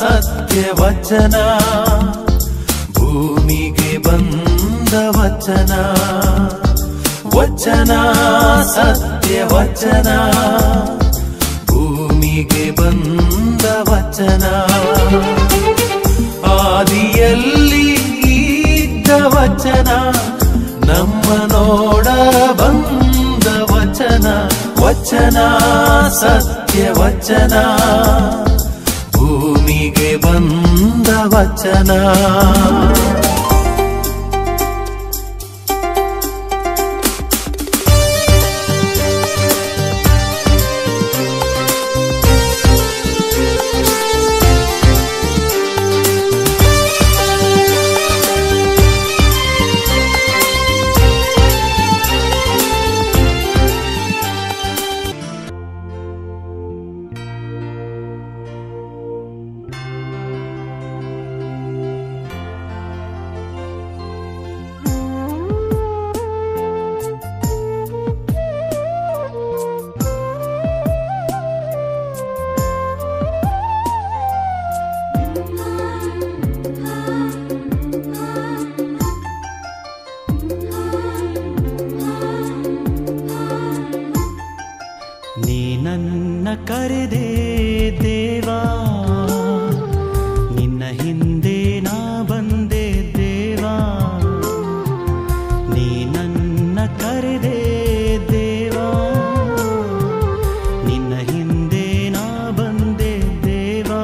ಸತ್ಯ ವಚನ ಭೂಮಿಗೆ ಬಂದ ವಚನ ವಚನ ಸತ್ಯ ವಚನ ಭೂಮಿಗೆ ಬಂದ ವಚನ ಆದಿಯಲ್ಲಿ ಇದ್ದ ವಚನ ನಮ್ಮ ನೋಡ ಬಂದ ವಚನ ವಚನ ಸತ್ಯ ವಚನ ಭೂಮಿಗೆ ಬಂದ ವಚನ ನೀ ನನ್ನ ಕರೆದೆ ದೇವಾ ನಿನ್ನ ಹಿಂದೆ ನಾ ಬಂದೆ ದೇವಾ ನೀ ನನ್ನ ಕರೆದೆ ದೇವಾ ನಿನ್ನ ಹಿಂದೆ ನಾ ಬಂದೆ ದೇವಾ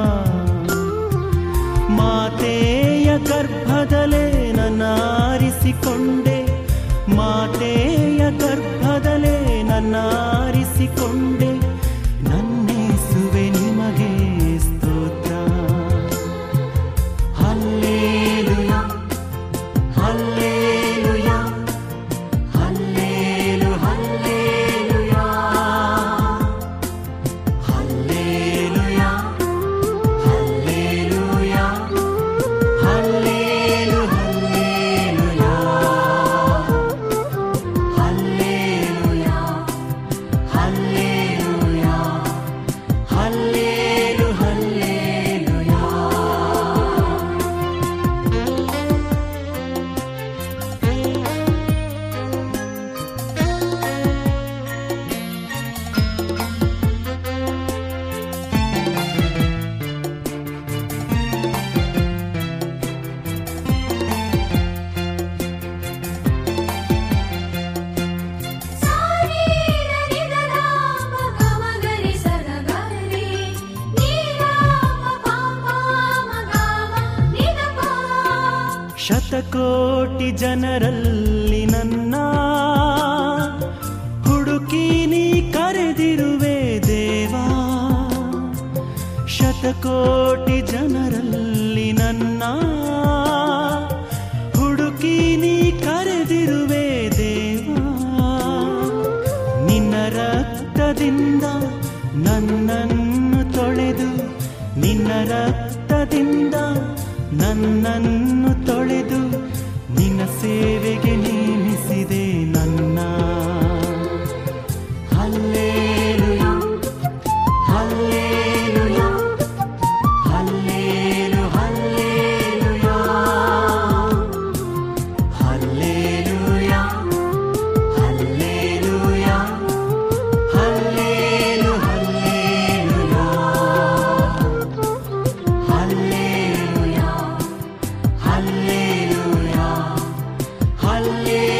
ಮಾತೆಯ ಗರ್ಭದಲ್ಲೇ ನನ್ನ ಆರಿಸಿಕೊಂಡೆ ಮಾತೆಯ ಗರ್ಭದಲ್ಲೇ ನನ್ನ ಆರಿಸಿಕೊಂಡೆ ನನ್ನೇಸುವೆ ನಿಮಗೆ ಸ್ತೋತ್ರ ಹಲ್ಲೇಲುಯ ಹಲ್ಲೇಲುಯ ಹಲ್ಲೇಲು ಹಲ್ಲೇಲುಯ ಹಲ್ಲೇಲುಯ ಹಲ್ಲೇಲುಯ ಹಲ್ಲೇಲು ಹಲ್ಲೇಲುಯ ಹಲ್ಲೇಲುಯ ಹಲ್ಲೇಲುಯ ಹಲ್ಲೇಲು ಹಲ್ಲೇಲುಯ ಶತಕೋಟಿ ಜನರಲ್ಲಿ ನನ್ನ ಹುಡುಕಿ ನೀ ಕರೆದಿರುವೆ ದೇವಾ ಶತಕೋಟಿ ಜನರಲ್ಲಿ ನನ್ನ ಹುಡುಕಿ ನೀ ಕರೆದಿರುವೆ ದೇವಾ ನಿನ್ನ ರಕ್ತದಿಂದ ನನ್ನನ್ನು ತೊಳೆದು ನಿನ್ನ ರಕ್ತದಿಂದ ನನ್ನನ್ನು ತೊಳೆದು ನಿನ್ನ ಸೇವೆಗೆ ನೇಮಿಸಿದೆ ನನ್ನ ಹಲ್ಲೇಲುಯ ಹಲ್ಲೇಲುಯ ಹಲ್ಲೇಲು ಹಲ್ಲೇಲುಯ ಹಲ್ಲೇಲುಯ ಹಲ್ಲೇಲುಯ ಹಲ್ಲೇಲು ಹಲ್ಲೇಲುಯ ಹಲ್ಲೇಲುಯ ಹಲ್ಲೇಲುಯ ಹಲ್ಲೇಲುಯ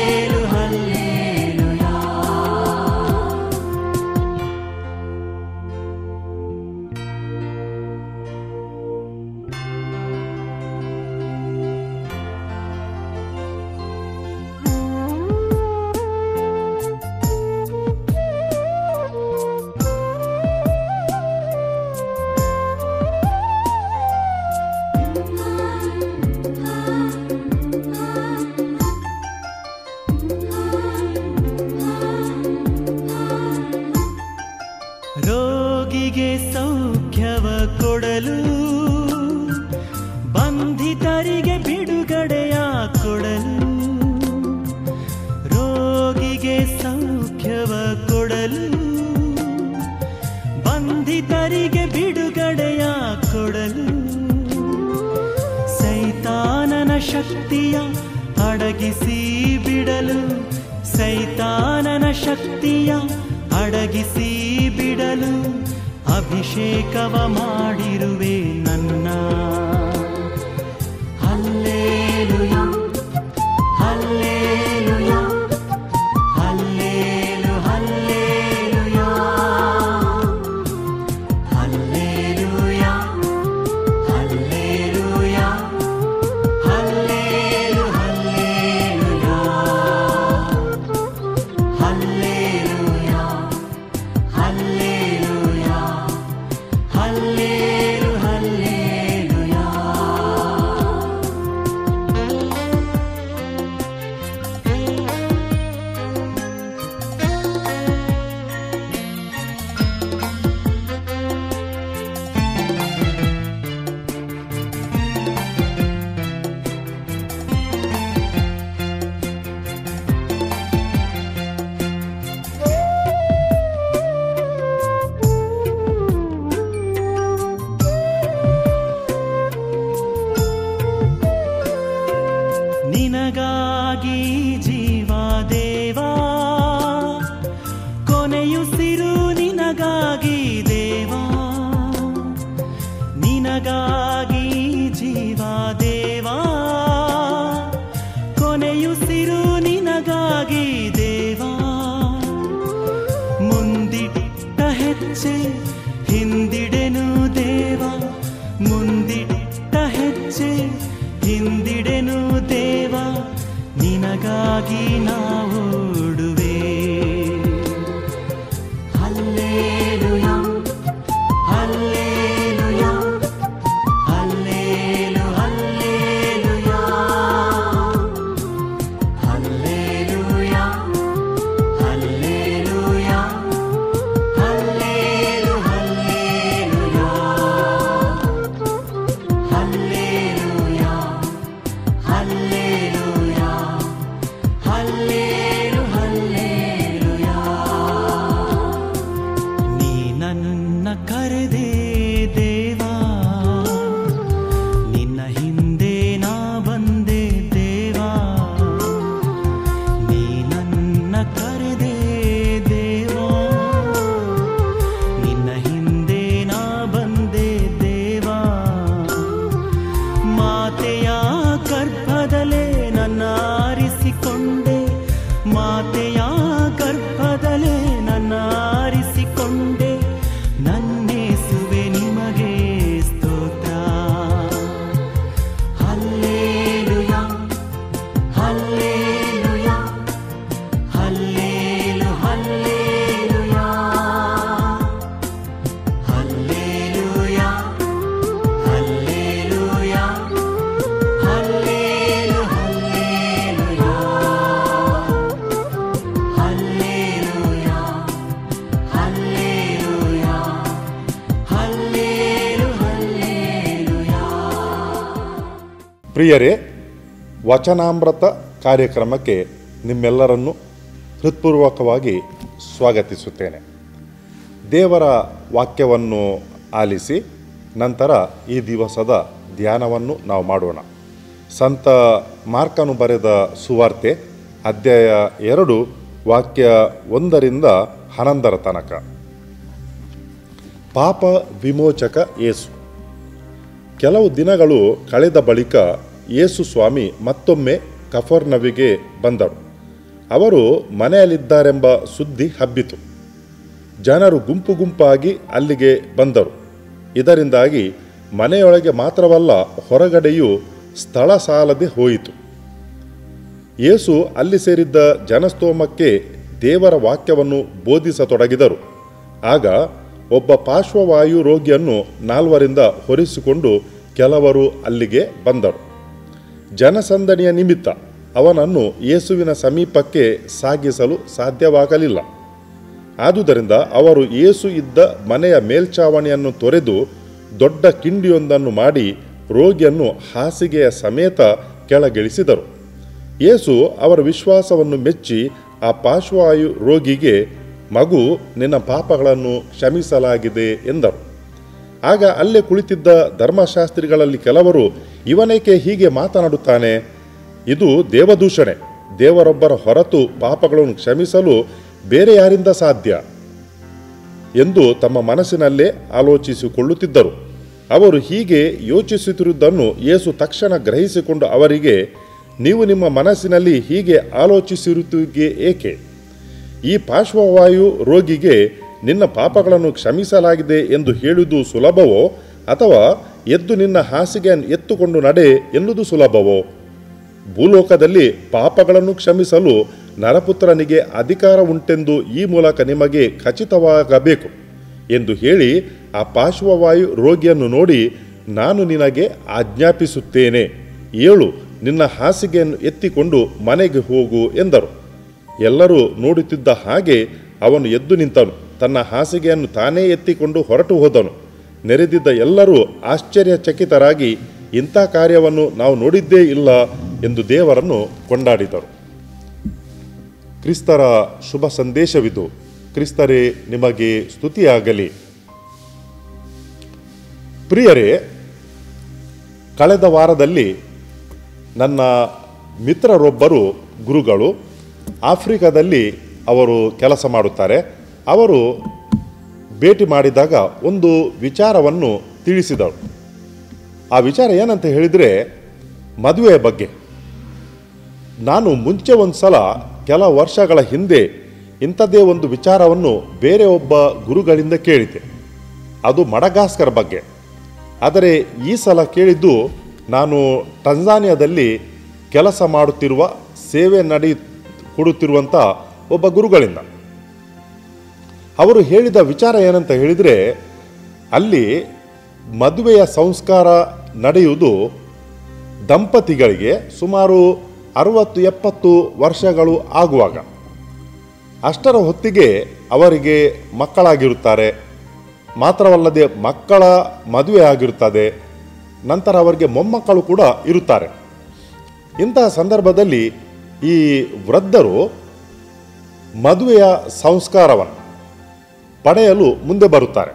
ಶಕ್ತಿಯ ಅಡಗಿಸಿ ಬಿಡಲು ಸೈತಾನನ ಶಕ್ತಿಯ ಅಡಗಿಸಿ ಬಿಡಲು ಅಭಿಷೇಕವ ಮಾಡಿರುವೆ ನನ್ನ ಹಲ್ಲೇಲುಯ ಹಲ್ಲೇಲುಯ ಹಲ್ಲೇಲು ಹಲ್ಲೇಲುಯ ಹಲ್ಲೇಲುಯ ಹಲ್ಲೇಲುಯ ಹಲ್ಲೇಲು ಹಲ್ಲೇಲುಯ ಹಲ್ಲೇಲುಯ ಹಲ್ಲೇಲುಯ ಹಲ್ಲೇಲು ಹಲ್ಲೇಲುಯ ನಿನಗಾಗಿ ಜೀವ ದೇವಾ ಕೊನೆಯುಸಿರು ನಿನಗಾಗಿ ದೇವಾ ನಿನಗಾಗಿ ಜೀವ ದೇವಾ ಕೊನೆಯುಸಿರು ನಿನಗಾಗಿ ದೇವಾ ಮುಂದಿಟ್ಟ ಹೆಜ್ಜೆ ಹಿಂದಿಡೆನು ದೇವ ಮುಂದಿಟ್ಟ ಹೆಜ್ಜೆ ಹಿಂದಿಡೆನು ದೇವ ನಿನಗಾಗಿ ನಾವೋಡುವೆ ಹಲ್ಲೇಲುಯ ಹಲ್ಲೇಲುಯ ಹಲ್ಲೇಲು ಹಲ್ಲೇಲುಯ ಹಲ್ಲೇಲುಯ ಹಲ್ಲೇಲುಯ ಹಲ್ಲೇಲು ಹಲ್ಲೇಲುಯ ಹಲ್ಲೇಲುಯ ಹಲ್ಲೇಲುಯ ಹಲ್ಲೇಲು ಹಲ್ಲೇಲುಯ ನೀ ನನ್ನ ಕರೆದೆ ದೇವಾ ನಿನ್ನ ಹಿಂದೆ ನಾ ಬಂದೆ ದೇವಾ ನೀ ನನ್ನ ಕರೆದೆ ದೇವಾ ನಿನ್ನ ಹಿಂದೆ ನಾ ಬಂದೆ ದೇವಾ ಮಾತೆಯ ಗರ್ಭದಲ್ಲೇ ನನ್ನ ಆರಿಸಿಕೊಂಡೆ ಮಾತೆಯ ಗರ್ಭದಲ್ಲೇ ನನ್ನ ಆರಿಸಿಕೊಂಡೆ ನನ್ನೇಸುವೆ ನಿಮಗೆ ಸ್ತೋತ್ರ ಹಲ್ಲೇಲುಯ ಹಲ್ಲೇಲುಯ ಹಲ್ಲೇಲು ಹಲ್ಲೇಲುಯ ಹಲ್ಲೇಲುಯ ಹಲ್ಲೇಲುಯ ಹಲ್ಲೇಲು ಹಲ್ಲೇಲುಯ ಹಲ್ಲೇಲುಯ ಹಲ್ಲೇಲುಯ ಹಲ್ಲೇಲು ಹಲ್ಲೇಲುಯ ಪ್ರಿಯರೇ ವಚನಾಮೃತ ಕಾರ್ಯಕ್ರಮಕ್ಕೆ ನಿಮ್ಮೆಲ್ಲರನ್ನು ಹೃತ್ಪೂರ್ವಕವಾಗಿ ಸ್ವಾಗತಿಸುತ್ತೇನೆ ದೇವರ ವಾಕ್ಯವನ್ನು ಆಲಿಸಿ ನಂತರ ಈ ದಿವಸದ ಧ್ಯಾನವನ್ನು ನಾವು ಮಾಡೋಣ ಸಂತ ಮಾರ್ಕನು ಬರೆದ ಸುವಾರ್ತೆ ಅಧ್ಯಾಯ ಎರಡು ವಾಕ್ಯ ಒಂದರಿಂದ ಹನ್ನೊಂದರ ತನಕ ಪಾಪ ವಿಮೋಚಕ ಯೇಸು ಕೆಲವು ದಿನಗಳು ಕಳೆದ ಬಳಿಕ ಯೇಸು ಸ್ವಾಮಿ ಮತ್ತೊಮ್ಮೆ ಕಫರ್ನವಿಗೆ ಬಂದರು ಅವರು ಮನೆಯಲ್ಲಿದ್ದಾರೆಂಬ ಸುದ್ದಿ ಹಬ್ಬಿತು ಜನರು ಗುಂಪು ಗುಂಪಾಗಿ ಅಲ್ಲಿಗೆ ಬಂದರು ಇದರಿಂದಾಗಿ ಮನೆಯೊಳಗೆ ಮಾತ್ರವಲ್ಲ ಹೊರಗಡೆಯೂ ಸ್ಥಳ ಸಾಲದೆ ಹೋಯಿತು ಯೇಸು ಅಲ್ಲಿ ಸೇರಿದ್ದ ಜನಸ್ತೋಮಕ್ಕೆ ದೇವರ ವಾಕ್ಯವನ್ನು ಬೋಧಿಸತೊಡಗಿದರು ಆಗ ಒಬ್ಬ ಪಾರ್ಶ್ವವಾಯು ರೋಗಿಯನ್ನು ನಾಲ್ವರಿಂದ ಹೊರಿಸಿಕೊಂಡು ಕೆಲವರು ಅಲ್ಲಿಗೆ ಬಂದರು ಜನಸಂದಣಿಯ ನಿಮಿತ್ತ ಅವನನ್ನು ಯೇಸುವಿನ ಸಮೀಪಕ್ಕೆ ಸಾಗಿಸಲು ಸಾಧ್ಯವಾಗಲಿಲ್ಲ ಆದುದರಿಂದ ಅವರು ಯೇಸು ಇದ್ದ ಮನೆಯ ಮೇಲ್ಛಾವಣಿಯನ್ನು ತೊರೆದು ದೊಡ್ಡ ಕಿಂಡಿಯೊಂದನ್ನು ಮಾಡಿ ರೋಗಿಯನ್ನು ಹಾಸಿಗೆಯ ಸಮೇತ ಕೆಳಗಿಳಿಸಿದರು ಯೇಸು ಅವರ ವಿಶ್ವಾಸವನ್ನು ಮೆಚ್ಚಿ ಆ ಪಾರ್ಶ್ವವಾಯು ರೋಗಿಗೆ ಮಗು ನಿನ್ನ ಪಾಪಗಳನ್ನು ಕ್ಷಮಿಸಲಾಗಿದೆ ಎಂದರು ಆಗ ಅಲ್ಲೇ ಕುಳಿತಿದ್ದ ಧರ್ಮಶಾಸ್ತ್ರಿಗಳಲ್ಲಿ ಕೆಲವರು ಇವನೇಕೆ ಹೀಗೆ ಮಾತನಾಡುತ್ತಾನೆ ಇದು ದೇವದೂಷಣೆ ದೇವರೊಬ್ಬರ ಹೊರತು ಪಾಪಗಳನ್ನು ಕ್ಷಮಿಸಲು ಬೇರೆ ಯಾರಿಂದ ಸಾಧ್ಯ ಎಂದು ತಮ್ಮ ಮನಸ್ಸಿನಲ್ಲೇ ಆಲೋಚಿಸಿಕೊಳ್ಳುತ್ತಿದ್ದರು ಅವರು ಹೀಗೆ ಯೋಚಿಸುತ್ತಿರುವುದನ್ನು ಯೇಸು ತಕ್ಷಣ ಗ್ರಹಿಸಿಕೊಂಡು ಅವರಿಗೆ ನೀವು ನಿಮ್ಮ ಮನಸ್ಸಿನಲ್ಲಿ ಹೀಗೆ ಆಲೋಚಿಸಿರುತ್ತೀಗೆ ಏಕೆ ಈ ಪಾರ್ಶ್ವವಾಯು ರೋಗಿಗೆ ನಿನ್ನ ಪಾಪಗಳನ್ನು ಕ್ಷಮಿಸಲಾಗಿದೆ ಎಂದು ಹೇಳುವುದು ಸುಲಭವೋ ಅಥವಾ ಎದ್ದು ನಿನ್ನ ಹಾಸಿಗೆಯನ್ನು ಎತ್ತುಕೊಂಡು ನಡೆ ಎನ್ನುವುದು ಸುಲಭವೋ ಭೂಲೋಕದಲ್ಲಿ ಪಾಪಗಳನ್ನು ಕ್ಷಮಿಸಲು ನರಪುತ್ರನಿಗೆ ಅಧಿಕಾರ ಉಂಟೆಂದು ಈ ಮೂಲಕ ನಿಮಗೆ ಖಚಿತವಾಗಬೇಕು ಎಂದು ಹೇಳಿ ಆ ಪಾರ್ಶ್ವವಾಯು ರೋಗಿಯನ್ನು ನೋಡಿ ನಾನು ನಿನಗೆ ಆಜ್ಞಾಪಿಸುತ್ತೇನೆ ಏಳು ನಿನ್ನ ಹಾಸಿಗೆಯನ್ನು ಎತ್ತಿಕೊಂಡು ಮನೆಗೆ ಹೋಗು ಎಂದರು ಎಲ್ಲರೂ ನೋಡುತ್ತಿದ್ದ ಹಾಗೆ ಅವನು ಎದ್ದು ನಿಂತನು ತನ್ನ ಹಾಸಿಗೆಯನ್ನು ತಾನೇ ಎತ್ತಿಕೊಂಡು ಹೊರಟು ಹೋದನು ನೆರೆದಿದ್ದ ಎಲ್ಲರೂ ಆಶ್ಚರ್ಯಚಕಿತರಾಗಿ ಇಂಥ ಕಾರ್ಯವನ್ನು ನಾವು ನೋಡಿದ್ದೇ ಇಲ್ಲ ಎಂದು ದೇವರನ್ನು ಕೊಂಡಾಡಿದರು ಕ್ರಿಸ್ತರ ಶುಭ ಸಂದೇಶವಿದು ಕ್ರಿಸ್ತರೇ ನಿಮಗೆ ಸ್ತುತಿಯಾಗಲಿ ಪ್ರಿಯರೇ ಕಳೆದ ವಾರದಲ್ಲಿ ನನ್ನ ಮಿತ್ರರೊಬ್ಬರು ಗುರುಗಳು ಆಫ್ರಿಕಾದಲ್ಲಿ ಅವರು ಕೆಲಸ ಮಾಡುತ್ತಾರೆ ಅವರು ಭೇಟಿ ಮಾಡಿದಾಗ ಒಂದು ವಿಚಾರವನ್ನು ತಿಳಿಸಿದರು ಆ ವಿಚಾರ ಏನಂತ ಹೇಳಿದರೆ ಮದುವೆಯ ಬಗ್ಗೆ ನಾನು ಮುಂಚೆ ಒಂದು ಸಲ ಕೆಲ ವರ್ಷಗಳ ಹಿಂದೆ ಇಂಥದ್ದೇ ಒಂದು ವಿಚಾರವನ್ನು ಬೇರೆ ಒಬ್ಬ ಗುರುಗಳಿಂದ ಕೇಳಿದ್ದೆ ಅದು ಮಡಗಾಸ್ಕರ್ ಬಗ್ಗೆ ಆದರೆ ಈ ಸಲ ಕೇಳಿದ್ದು ನಾನು ಟಂಜಾನಿಯಾದಲ್ಲಿ ಕೆಲಸ ಮಾಡುತ್ತಿರುವ ಸೇವೆ ನಡೆ ಕೊಡುತ್ತಿರುವಂಥ ಒಬ್ಬ ಗುರುಗಳಿಂದ ಅವರು ಹೇಳಿದ ವಿಚಾರ ಏನಂತ ಹೇಳಿದರೆ ಅಲ್ಲಿ ಮದುವೆಯ ಸಂಸ್ಕಾರ ನಡೆಯುವುದು ದಂಪತಿಗಳಿಗೆ ಸುಮಾರು ಅರವತ್ತು ಎಪ್ಪತ್ತು ವರ್ಷಗಳು ಆಗುವಾಗ ಅಷ್ಟರ ಹೊತ್ತಿಗೆ ಅವರಿಗೆ ಮಕ್ಕಳಾಗಿರುತ್ತಾರೆ ಮಾತ್ರವಲ್ಲದೆ ಮಕ್ಕಳ ಮದುವೆ ಆಗಿರುತ್ತದೆ ನಂತರ ಅವರಿಗೆ ಮೊಮ್ಮಕ್ಕಳು ಕೂಡ ಇರುತ್ತಾರೆ ಇಂತಹ ಸಂದರ್ಭದಲ್ಲಿ ಈ ವೃದ್ಧರು ಮದುವೆಯ ಸಂಸ್ಕಾರವನ್ನು ಪಡೆಯಲು ಮುಂದೆ ಬರುತ್ತಾರೆ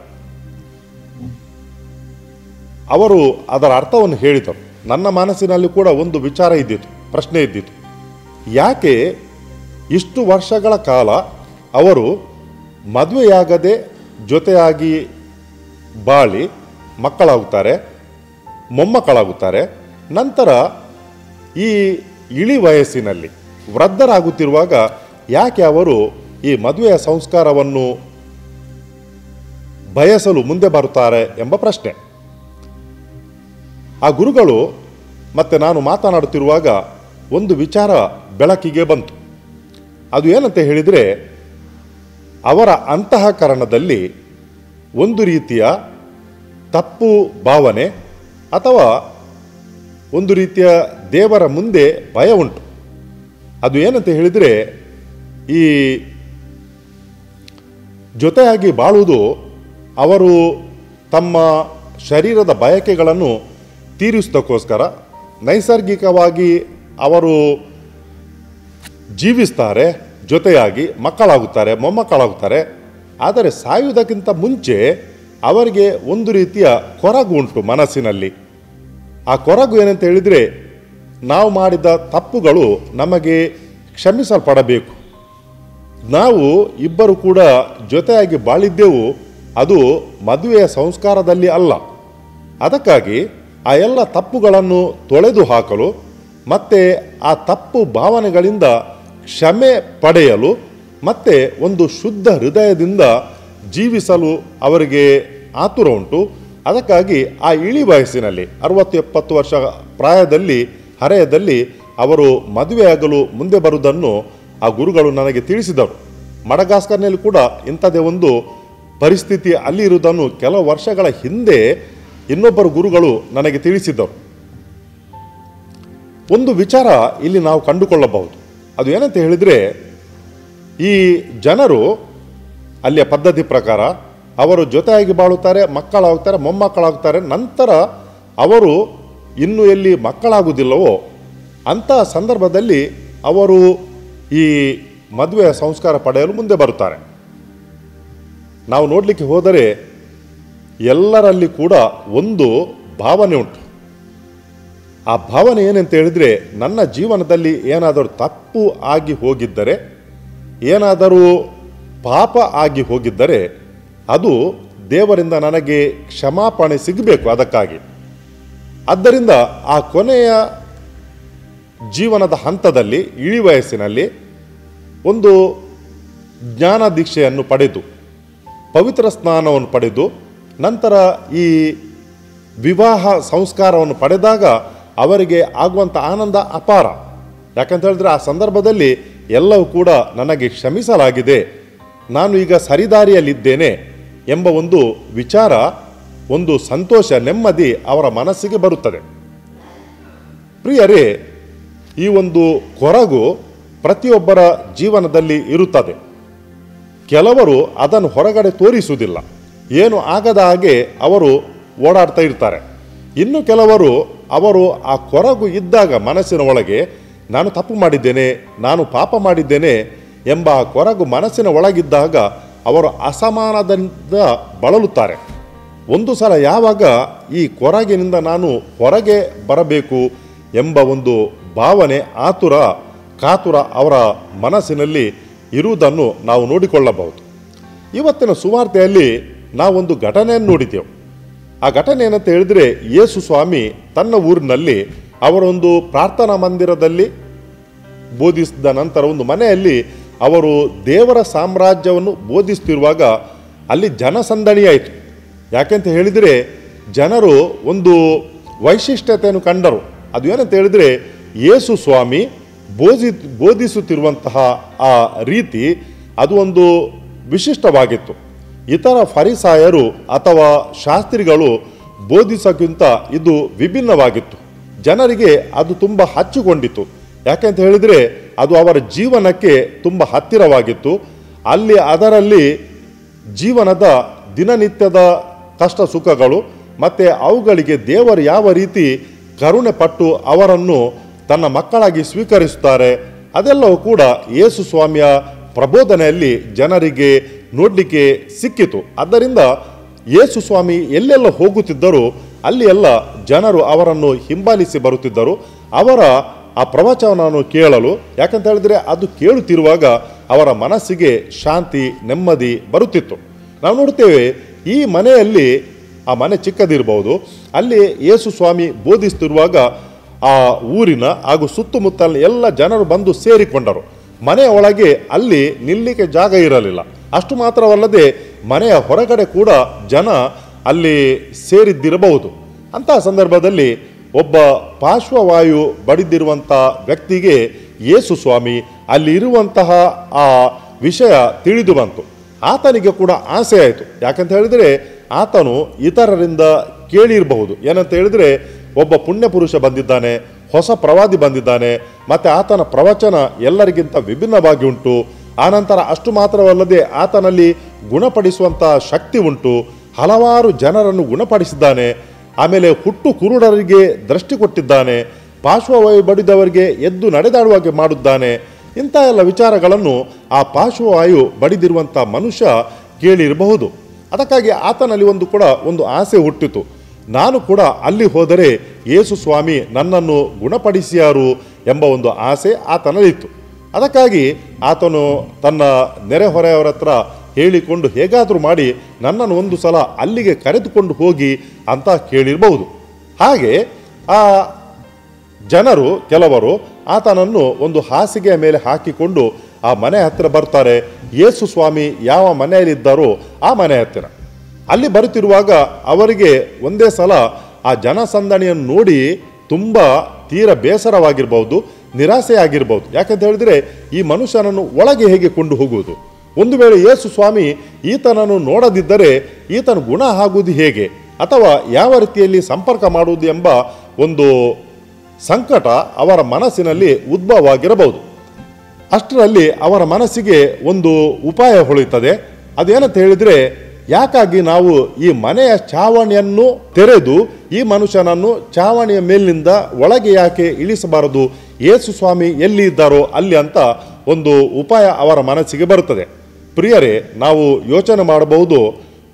ಅವರು ಅದರ ಅರ್ಥವನ್ನು ಹೇಳಿದರು ನನ್ನ ಮನಸ್ಸಿನಲ್ಲಿ ಕೂಡ ಒಂದು ವಿಚಾರ ಇದ್ದಿತು ಪ್ರಶ್ನೆ ಇದ್ದಿತು ಯಾಕೆ ಇಷ್ಟು ವರ್ಷಗಳ ಕಾಲ ಅವರು ಮದುವೆಯಾಗದೆ ಜೊತೆಯಾಗಿ ಬಾಳಿ ಮಕ್ಕಳಾಗುತ್ತಾರೆ ಮೊಮ್ಮಕ್ಕಳಾಗುತ್ತಾರೆ ನಂತರ ಈ ಇಳಿ ವಯಸ್ಸಿನಲ್ಲಿ ವೃದ್ಧರಾಗುತ್ತಿರುವಾಗ ಯಾಕೆ ಅವರು ಈ ಮದುವೆಯ ಸಂಸ್ಕಾರವನ್ನು ಬಯಸಲು ಮುಂದೆ ಬರುತ್ತಾರೆ ಎಂಬ ಪ್ರಶ್ನೆ ಆ ಗುರುಗಳು ಮತ್ತೆ ನಾನು ಮಾತನಾಡುತ್ತಿರುವಾಗ ಒಂದು ವಿಚಾರ ಬೆಳಕಿಗೆ ಬಂತು ಅದು ಏನಂತ ಹೇಳಿದರೆ ಅವರ ಅಂತಃಕರಣದಲ್ಲಿ ಒಂದು ರೀತಿಯ ತಪ್ಪು ಭಾವನೆ ಅಥವಾ ಒಂದು ರೀತಿಯ ದೇವರ ಮುಂದೆ ಭಯ ಉಂಟು ಅದು ಏನಂತ ಹೇಳಿದರೆ ಈ ಜೊತೆಯಾಗಿ ಬಾಳುವುದು ಅವರು ತಮ್ಮ ಶರೀರದ ಬಯಕೆಗಳನ್ನು ತೀರಿಸೋದಕ್ಕೋಸ್ಕರ ನೈಸರ್ಗಿಕವಾಗಿ ಅವರು ಜೀವಿಸ್ತಾರೆ ಜೊತೆಯಾಗಿ ಮಕ್ಕಳಾಗುತ್ತಾರೆ ಮೊಮ್ಮಕ್ಕಳಾಗುತ್ತಾರೆ ಆದರೆ ಸಾಯುವುದಕ್ಕಿಂತ ಮುಂಚೆ ಅವರಿಗೆ ಒಂದು ರೀತಿಯ ಕೊರಗು ಉಂಟು ಮನಸ್ಸಿನಲ್ಲಿ ಆ ಕೊರಗು ಏನಂತ ಹೇಳಿದರೆ ನಾವು ಮಾಡಿದ ತಪ್ಪುಗಳು ನಮಗೆ ಕ್ಷಮಿಸಲ್ಪಡಬೇಕು ನಾವು ಇಬ್ಬರು ಕೂಡ ಜೊತೆಯಾಗಿ ಬಾಳಿದ್ದೆವು ಅದು ಮದುವೆಯ ಸಂಸ್ಕಾರದಲ್ಲಿ ಅಲ್ಲ ಅದಕ್ಕಾಗಿ ಆ ಎಲ್ಲ ತಪ್ಪುಗಳನ್ನು ತೊಳೆದು ಹಾಕಲು ಮತ್ತೆ ಆ ತಪ್ಪು ಭಾವನೆಗಳಿಂದ ಕ್ಷಮೆ ಪಡೆಯಲು ಮತ್ತೆ ಒಂದು ಶುದ್ಧ ಹೃದಯದಿಂದ ಜೀವಿಸಲು ಅವರಿಗೆ ಆತುರ ಉಂಟು ಅದಕ್ಕಾಗಿ ಆ ಇಳಿ ವಯಸ್ಸಿನಲ್ಲಿ ಅರವತ್ತು ಎಪ್ಪತ್ತು ವರ್ಷ ಪ್ರಾಯದಲ್ಲಿ ಹರೆಯದಲ್ಲಿ ಅವರು ಮದುವೆಯಾಗಲು ಮುಂದೆ ಬರುವುದನ್ನು ಆ ಗುರುಗಳು ನನಗೆ ತಿಳಿಸಿದರು ಮಡಗಾಸ್ಕರ್ನಲ್ಲಿ ಕೂಡ ಇಂಥದ್ದೇ ಒಂದು ಪರಿಸ್ಥಿತಿ ಅಲ್ಲಿ ಇರುವುದನ್ನು ಕೆಲವು ವರ್ಷಗಳ ಹಿಂದೆ ಇನ್ನೊಬ್ಬರು ಗುರುಗಳು ನನಗೆ ತಿಳಿಸಿದ್ದರು ಒಂದು ವಿಚಾರ ಇಲ್ಲಿ ನಾವು ಕಂಡುಕೊಳ್ಳಬಹುದು ಅದು ಏನಂತ ಹೇಳಿದರೆ ಈ ಜನರು ಅಲ್ಲಿಯ ಪದ್ಧತಿ ಪ್ರಕಾರ ಅವರು ಜೊತೆಯಾಗಿ ಬಾಳುತ್ತಾರೆ ಮಕ್ಕಳಾಗುತ್ತಾರೆ ಮೊಮ್ಮಕ್ಕಳಾಗುತ್ತಾರೆ ನಂತರ ಅವರು ಇನ್ನು ಎಲ್ಲಿ ಮಕ್ಕಳಾಗುವುದಿಲ್ಲವೋ ಅಂಥ ಸಂದರ್ಭದಲ್ಲಿ ಅವರು ಈ ಮದುವೆಯ ಸಂಸ್ಕಾರ ಪಡೆಯಲು ಮುಂದೆ ಬರುತ್ತಾರೆ ನಾವು ನೋಡಲಿಕ್ಕೆ ಹೋದರೆ ಎಲ್ಲರಲ್ಲಿ ಕೂಡ ಒಂದು ಭಾವನೆ ಉಂಟು ಆ ಭಾವನೆ ಏನಂತ ಹೇಳಿದ್ರೆ ನನ್ನ ಜೀವನದಲ್ಲಿ ಏನಾದರೂ ತಪ್ಪು ಆಗಿ ಹೋಗಿದ್ದರೆ ಏನಾದರೂ ಪಾಪ ಆಗಿ ಹೋಗಿದ್ದರೆ ಅದು ದೇವರಿಂದ ನನಗೆ ಕ್ಷಮಾಪಣೆ ಸಿಗಬೇಕು ಅದಕ್ಕಾಗಿ ಆದ್ದರಿಂದ ಆ ಕೊನೆಯ ಜೀವನದ ಹಂತದಲ್ಲಿ ಇಳಿ ವಯಸ್ಸಿನಲ್ಲಿ ಒಂದು ಜ್ಞಾನ ದೀಕ್ಷೆಯನ್ನು ಪಡೆದು ಪವಿತ್ರ ಸ್ನಾನವನ್ನು ಪಡೆದು ನಂತರ ಈ ವಿವಾಹ ಸಂಸ್ಕಾರವನ್ನು ಪಡೆದಾಗ ಅವರಿಗೆ ಆಗುವಂಥ ಆನಂದ ಅಪಾರ ಯಾಕಂತ ಹೇಳಿದ್ರೆ ಆ ಸಂದರ್ಭದಲ್ಲಿ ಎಲ್ಲವೂ ಕೂಡ ನನಗೆ ಕ್ಷಮಿಸಲಾಗಿದೆ ನಾನು ಈಗ ಸರಿದಾರಿಯಲ್ಲಿದ್ದೇನೆ ಎಂಬ ಒಂದು ವಿಚಾರ ಒಂದು ಸಂತೋಷ ನೆಮ್ಮದಿ ಅವರ ಮನಸ್ಸಿಗೆ ಬರುತ್ತದೆ ಪ್ರಿಯರೇ ಈ ಒಂದು ಕೊರಗು ಪ್ರತಿಯೊಬ್ಬರ ಜೀವನದಲ್ಲಿ ಇರುತ್ತದೆ ಕೆಲವರು ಅದನ್ನು ಹೊರಗಡೆ ತೋರಿಸುವುದಿಲ್ಲ ಏನು ಆಗದ ಹಾಗೆ ಅವರು ಓಡಾಡ್ತಾ ಇರ್ತಾರೆ ಇನ್ನು ಕೆಲವರು ಅವರು ಆ ಕೊರಗು ಇದ್ದಾಗ ಮನಸ್ಸಿನ ಒಳಗೆ ನಾನು ತಪ್ಪು ಮಾಡಿದ್ದೇನೆ ನಾನು ಪಾಪ ಮಾಡಿದ್ದೇನೆ ಎಂಬ ಆ ಕೊರಗು ಮನಸ್ಸಿನ ಒಳಗಿದ್ದಾಗ ಅವರು ಅಸಮಾನದಿಂದ ಬಳಲುತ್ತಾರೆ ಒಂದು ಸಲ ಯಾವಾಗ ಈ ಕೊರಗಿನಿಂದ ನಾನು ಹೊರಗೆ ಬರಬೇಕು ಎಂಬ ಒಂದು ಭಾವನೆ ಆತುರ ಕಾತುರ ಅವರ ಮನಸ್ಸಿನಲ್ಲಿ ಇರುವುದನ್ನು ನಾವು ನೋಡಿಕೊಳ್ಳಬಹುದು ಇವತ್ತಿನ ಸುವಾರ್ತೆಯಲ್ಲಿ ನಾವೊಂದು ಘಟನೆಯನ್ನು ನೋಡಿದೆವು ಆ ಘಟನೆ ಏನಂತ ಹೇಳಿದ್ರೆ ಯೇಸು ಸ್ವಾಮಿ ತನ್ನ ಊರಿನಲ್ಲಿ ಅವರೊಂದು ಪ್ರಾರ್ಥನಾ ಮಂದಿರದಲ್ಲಿ ಬೋಧಿಸಿದ ನಂತರ ಒಂದು ಮನೆಯಲ್ಲಿ ಅವರು ದೇವರ ಸಾಮ್ರಾಜ್ಯವನ್ನು ಬೋಧಿಸ್ತಿರುವಾಗ ಅಲ್ಲಿ ಜನಸಂದಣಿಯಾಯಿತು ಯಾಕೆಂತ ಹೇಳಿದರೆ ಜನರು ಒಂದು ವೈಶಿಷ್ಟ್ಯತೆಯನ್ನು ಕಂಡರು ಅದು ಏನಂತ ಹೇಳಿದರೆ ಯೇಸು ಸ್ವಾಮಿ ಬೋಧಿ ಬೋಧಿಸುತ್ತಿರುವಂತಹ ಆ ರೀತಿ ಅದು ಒಂದು ವಿಶಿಷ್ಟವಾಗಿತ್ತು ಇತರ ಫರಿಸಾಯರು ಅಥವಾ ಶಾಸ್ತ್ರಿಗಳು ಬೋಧಿಸೋಕ್ಕಿಂತ ಇದು ವಿಭಿನ್ನವಾಗಿತ್ತು ಜನರಿಗೆ ಅದು ತುಂಬ ಹಚ್ಚಿಕೊಂಡಿತು ಯಾಕೆಂತ ಹೇಳಿದರೆ ಅದು ಅವರ ಜೀವನಕ್ಕೆ ತುಂಬ ಹತ್ತಿರವಾಗಿತ್ತು ಅಲ್ಲಿ ಅದರಲ್ಲಿ ಜೀವನದ ದಿನನಿತ್ಯದ ಕಷ್ಟ ಸುಖಗಳು ಮತ್ತು ಅವುಗಳಿಗೆ ದೇವರು ಯಾವ ರೀತಿ ಕರುಣೆ ಪಟ್ಟು ಅವರನ್ನು ತನ್ನ ಮಕ್ಕಳಾಗಿ ಸ್ವೀಕರಿಸುತ್ತಾರೆ ಅದೆಲ್ಲವೂ ಕೂಡ ಯೇಸು ಸ್ವಾಮಿಯ ಪ್ರಬೋಧನೆಯಲ್ಲಿ ಜನರಿಗೆ ನೋಡಲಿಕ್ಕೆ ಸಿಕ್ಕಿತು ಆದ್ದರಿಂದ ಯೇಸು ಸ್ವಾಮಿ ಎಲ್ಲೆಲ್ಲ ಹೋಗುತ್ತಿದ್ದರೂ ಅಲ್ಲಿ ಎಲ್ಲ ಜನರು ಅವರನ್ನು ಹಿಂಬಾಲಿಸಿ ಬರುತ್ತಿದ್ದರು ಅವರ ಆ ಪ್ರವಚನವನ್ನು ಕೇಳಲು ಯಾಕಂತ ಹೇಳಿದ್ರೆ ಅದು ಕೇಳುತ್ತಿರುವಾಗ ಅವರ ಮನಸ್ಸಿಗೆ ಶಾಂತಿ ನೆಮ್ಮದಿ ಬರುತ್ತಿತ್ತು ನಾವು ನೋಡ್ತೇವೆ ಈ ಮನೆಯಲ್ಲಿ ಆ ಮನೆ ಚಿಕ್ಕದಿರಬಹುದು ಅಲ್ಲಿ ಯೇಸು ಸ್ವಾಮಿ ಬೋಧಿಸ್ತಿರುವಾಗ ಆ ಊರಿನ ಹಾಗೂ ಸುತ್ತಮುತ್ತಲಿನ ಎಲ್ಲ ಜನರು ಬಂದು ಸೇರಿಕೊಂಡರು ಮನೆಯ ಒಳಗೆ ಅಲ್ಲಿ ನಿಲ್ಲಿಕ್ಕೆ ಜಾಗ ಇರಲಿಲ್ಲ ಅಷ್ಟು ಮಾತ್ರವಲ್ಲದೆ ಮನೆಯ ಹೊರಗಡೆ ಕೂಡ ಜನ ಅಲ್ಲಿ ಸೇರಿದ್ದಿರಬಹುದು ಅಂತಹ ಸಂದರ್ಭದಲ್ಲಿ ಒಬ್ಬ ಪಾರ್ಶ್ವವಾಯು ಬಡಿದಿರುವಂಥ ವ್ಯಕ್ತಿಗೆ ಯೇಸು ಸ್ವಾಮಿ ಅಲ್ಲಿ ಇರುವಂತಹ ಆ ವಿಷಯ ತಿಳಿದು ಬಂತು ಆತನಿಗೆ ಕೂಡ ಆಸೆ ಆಯಿತು ಯಾಕಂತ ಹೇಳಿದರೆ ಆತನು ಇತರರಿಂದ ಕೇಳಿರಬಹುದು ಏನಂತ ಹೇಳಿದರೆ ಒಬ್ಬ ಪುಣ್ಯ ಪುರುಷ ಬಂದಿದ್ದಾನೆ ಹೊಸ ಪ್ರವಾದಿ ಬಂದಿದ್ದಾನೆ ಮತ್ತು ಆತನ ಪ್ರವಚನ ಎಲ್ಲರಿಗಿಂತ ವಿಭಿನ್ನವಾಗಿ ಉಂಟು ಆನಂತರ ಅಷ್ಟು ಮಾತ್ರವಲ್ಲದೆ ಆತನಲ್ಲಿ ಗುಣಪಡಿಸುವಂಥ ಶಕ್ತಿ ಉಂಟು ಹಲವಾರು ಜನರನ್ನು ಗುಣಪಡಿಸಿದ್ದಾನೆ ಆಮೇಲೆ ಹುಟ್ಟು ಕುರುಡರಿಗೆ ದೃಷ್ಟಿ ಕೊಟ್ಟಿದ್ದಾನೆ ಪಾರ್ಶ್ವವಾಯು ಬಡಿದವರಿಗೆ ಎದ್ದು ನಡೆದಾಡುವಾಗೆ ಮಾಡುತ್ತಾನೆ ಇಂಥ ಎಲ್ಲ ವಿಚಾರಗಳನ್ನು ಆ ಪಾರ್ಶ್ವವಾಯು ಬಡಿದಿರುವಂಥ ಮನುಷ್ಯ ಕೇಳಿರಬಹುದು ಅದಕ್ಕಾಗಿ ಆತನಲ್ಲಿ ಒಂದು ಕೂಡ ಒಂದು ಆಸೆ ಹುಟ್ಟಿತು ನಾನು ಕೂಡ ಅಲ್ಲಿ ಹೋದರೆ ಯೇಸು ಸ್ವಾಮಿ ನನ್ನನ್ನು ಗುಣಪಡಿಸಿಯಾರು ಎಂಬ ಒಂದು ಆಸೆ ಆತನಲ್ಲಿತ್ತು ಅದಕ್ಕಾಗಿ ಆತನು ತನ್ನ ನೆರೆಹೊರೆಯವರ ಹತ್ರ ಹೇಳಿಕೊಂಡು ಹೇಗಾದರೂ ಮಾಡಿ ನನ್ನನ್ನು ಒಂದು ಸಲ ಅಲ್ಲಿಗೆ ಕರೆದುಕೊಂಡು ಹೋಗಿ ಅಂತ ಕೇಳಿರಬಹುದು ಹಾಗೆ ಆ ಜನರು ಕೆಲವರು ಆತನನ್ನು ಒಂದು ಹಾಸಿಗೆಯ ಮೇಲೆ ಹಾಕಿಕೊಂಡು ಆ ಮನೆ ಹತ್ತಿರ ಬರ್ತಾರೆ ಯೇಸು ಸ್ವಾಮಿ ಯಾವ ಮನೆಯಲ್ಲಿದ್ದಾರೋ ಆ ಮನೆ ಹತ್ತಿರ ಅಲ್ಲಿ ಬರುತ್ತಿರುವಾಗ ಅವರಿಗೆ ಒಂದೇ ಸಲ ಆ ಜನಸಂದಣಿಯನ್ನು ನೋಡಿ ತುಂಬ ತೀರ ಬೇಸರವಾಗಿರ್ಬೋದು ನಿರಾಸೆಯಾಗಿರ್ಬೋದು ಯಾಕಂತ ಹೇಳಿದ್ರೆ ಈ ಮನುಷ್ಯನನ್ನು ಒಳಗೆ ಹೇಗೆ ಕೊಂಡು ಹೋಗುವುದು ಒಂದು ವೇಳೆ ಯೇಸು ಸ್ವಾಮಿ ಈತನನ್ನು ನೋಡದಿದ್ದರೆ ಈತನ ಗುಣ ಆಗುವುದು ಹೇಗೆ ಅಥವಾ ಯಾವ ರೀತಿಯಲ್ಲಿ ಸಂಪರ್ಕ ಮಾಡುವುದು ಎಂಬ ಒಂದು ಸಂಕಟ ಅವರ ಮನಸ್ಸಿನಲ್ಲಿ ಉದ್ಭವವಾಗಿರಬಹುದು ಅಷ್ಟರಲ್ಲಿ ಅವರ ಮನಸ್ಸಿಗೆ ಒಂದು ಉಪಾಯ ಹೊಳೆಯುತ್ತದೆ ಅದೇನಂತ ಹೇಳಿದ್ರೆ ಯಾಕಾಗಿ ನಾವು ಈ ಮನೆಯ ಚಾವಣಿಯನ್ನು ತೆರೆದು ಈ ಮನುಷ್ಯನನ್ನು ಚಾವಣಿಯ ಮೇಲಿನಿಂದ ಒಳಗೆ ಯಾಕೆ ಇಳಿಸಬಾರದು ಯೇಸು ಸ್ವಾಮಿ ಎಲ್ಲಿ ಇದ್ದಾರೋ ಅಲ್ಲಿ ಅಂತ ಒಂದು ಉಪಾಯ ಅವರ ಮನಸ್ಸಿಗೆ ಬರುತ್ತದೆ ಪ್ರಿಯರೇ ನಾವು ಯೋಚನೆ ಮಾಡಬಹುದು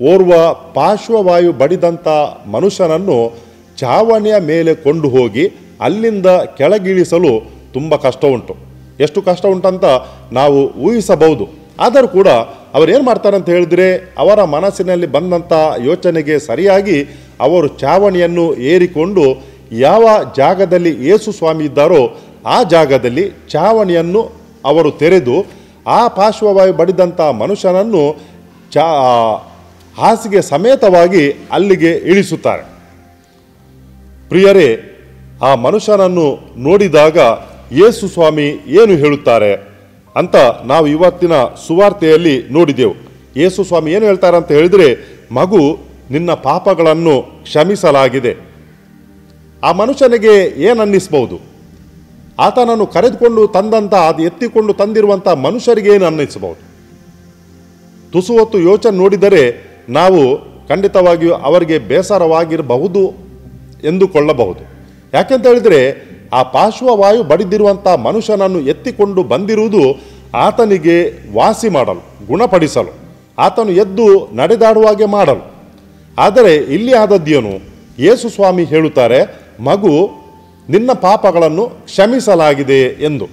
ಓರ್ವ ಪಾರ್ಶ್ವವಾಯು ಬಡಿದಂಥ ಮನುಷ್ಯನನ್ನು ಚಾವಣಿಯ ಮೇಲೆ ಕೊಂಡು ಹೋಗಿ ಅಲ್ಲಿಂದ ಕೆಳಗಿಳಿಸಲು ತುಂಬ ಕಷ್ಟ ಉಂಟು ಎಷ್ಟು ಕಷ್ಟ ಉಂಟಂತ ನಾವು ಊಹಿಸಬಹುದು ಆದರೂ ಕೂಡ ಅವರೇನು ಮಾಡ್ತಾರೆ ಅಂತ ಹೇಳಿದ್ರೆ ಅವರ ಮನಸ್ಸಿನಲ್ಲಿ ಬಂದಂಥ ಯೋಚನೆಗೆ ಸರಿಯಾಗಿ ಅವರು ಚಾವಣಿಯನ್ನು ಏರಿಕೊಂಡು ಯಾವ ಜಾಗದಲ್ಲಿ ಯೇಸು ಸ್ವಾಮಿ ಇದ್ದಾರೋ ಆ ಜಾಗದಲ್ಲಿ ಚಾವಣಿಯನ್ನು ಅವರು ತೆರೆದು ಆ ಪಾರ್ಶ್ವವಾಯು ಬಡಿದಂಥ ಮನುಷ್ಯನನ್ನು ಚಾ ಹಾಸಿಗೆ ಸಮೇತವಾಗಿ ಅಲ್ಲಿಗೆ ಇಳಿಸುತ್ತಾರೆ ಪ್ರಿಯರೇ ಆ ಮನುಷ್ಯನನ್ನು ನೋಡಿದಾಗ ಯೇಸು ಸ್ವಾಮಿ ಏನು ಹೇಳುತ್ತಾರೆ ಅಂತ ನಾವು ಇವತ್ತಿನ ಸುವಾರ್ತೆಯಲ್ಲಿ ನೋಡಿದೆವು ಯೇಸು ಸ್ವಾಮಿ ಏನು ಹೇಳ್ತಾರೆ ಅಂತ ಹೇಳಿದರೆ ಮಗು ನಿನ್ನ ಪಾಪಗಳನ್ನು ಕ್ಷಮಿಸಲಾಗಿದೆ ಆ ಮನುಷ್ಯನಿಗೆ ಏನು ಅನ್ನಿಸ್ಬೋದು ಆತನನ್ನು ಕರೆದುಕೊಂಡು ತಂದಂಥ ಅದು ಎತ್ತಿಕೊಂಡು ತಂದಿರುವಂಥ ಮನುಷ್ಯರಿಗೆ ಏನು ಅನ್ನಿಸಬಹುದು ತುಸು ಹೊತ್ತು ಯೋಚನೆ ನೋಡಿದರೆ ನಾವು ಖಂಡಿತವಾಗಿಯೂ ಅವರಿಗೆ ಬೇಸರವಾಗಿರಬಹುದು ಎಂದುಕೊಳ್ಳಬಹುದು ಯಾಕೆಂತ ಹೇಳಿದರೆ ಆ ಪಾರ್ಶ್ವವಾಯು ಬಡಿದಿರುವಂಥ ಮನುಷ್ಯನನ್ನು ಎತ್ತಿಕೊಂಡು ಬಂದಿರುವುದು ಆತನಿಗೆ ವಾಸಿ ಮಾಡಲು ಗುಣಪಡಿಸಲು ಆತನು ಎದ್ದು ನಡೆದಾಡುವಾಗೆ ಮಾಡಲು ಆದರೆ ಇಲ್ಲಿ ಆದದ್ದೇನು ಯೇಸು ಸ್ವಾಮಿ ಹೇಳುತ್ತಾರೆ ಮಗು ನಿನ್ನ ಪಾಪಗಳನ್ನು ಕ್ಷಮಿಸಲಾಗಿದೆ ಎಂದು